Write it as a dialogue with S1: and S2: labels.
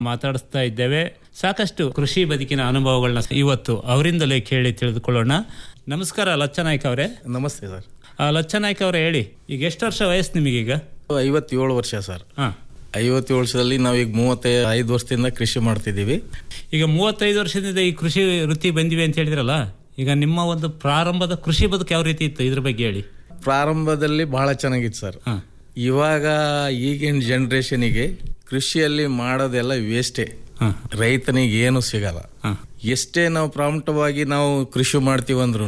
S1: ಮಾತಾಡಿಸ್ತಾ ಇದ್ದೇವೆ ಸಾಕಷ್ಟು ಕೃಷಿ ಬದುಕಿನ ಅನುಭವಗಳನ್ನ ಇವತ್ತು ಅವರಿಂದಲೇ ಕೇಳಿ ತಿಳಿದುಕೊಳ್ಳೋಣ ನಮಸ್ಕಾರ ಲಚ್ಚನಾಯ್ಕ ಅವರೇ
S2: ನಮಸ್ತೆ ಸರ್
S1: ಲಚ್ಚನಾಯ್ಕ ಅವರೇ ಹೇಳಿ ಈಗ ಎಷ್ಟು ವರ್ಷ ವಯಸ್ಸು ನಿಮಗೀಗ
S2: ಐವತ್ತೇಳು ವರ್ಷ ಸರ್
S1: ಹಾಂ
S2: ಐವತ್ತೇಳು ವರ್ಷದಲ್ಲಿ ನಾವೀಗ ಮೂವತ್ತೈ ಐದು ವರ್ಷದಿಂದ ಕೃಷಿ ಮಾಡ್ತಿದ್ದೀವಿ
S1: ಈಗ ಮೂವತ್ತೈದು ವರ್ಷದಿಂದ ಈ ಕೃಷಿ ವೃತ್ತಿ ಬಂದಿವೆ ಅಂತ ಹೇಳಿದ್ರಲ್ಲ ಈಗ ನಿಮ್ಮ ಒಂದು ಪ್ರಾರಂಭದ ಕೃಷಿ ಬದುಕು ಯಾವ ರೀತಿ ಇತ್ತು ಇದ್ರ ಬಗ್ಗೆ ಹೇಳಿ
S2: ಪ್ರಾರಂಭದಲ್ಲಿ ಬಹಳ ಚೆನ್ನಾಗಿತ್ತು ಸರ್
S1: ಹಾಂ
S2: ಇವಾಗ ಈಗಿನ ಜನ್ರೇಷನಿಗೆ ಕೃಷಿಯಲ್ಲಿ ಮಾಡೋದೆಲ್ಲ ವೇಸ್ಟೇ
S1: ಹಾಂ
S2: ರೈತನಿಗೆ ಏನು ಸಿಗಲ್ಲ
S1: ಹಾಂ
S2: ಎಷ್ಟೇ ನಾವು ಪ್ರಾಮುಖ್ಯವಾಗಿ ನಾವು ಕೃಷಿ ಮಾಡ್ತೀವಂದ್ರು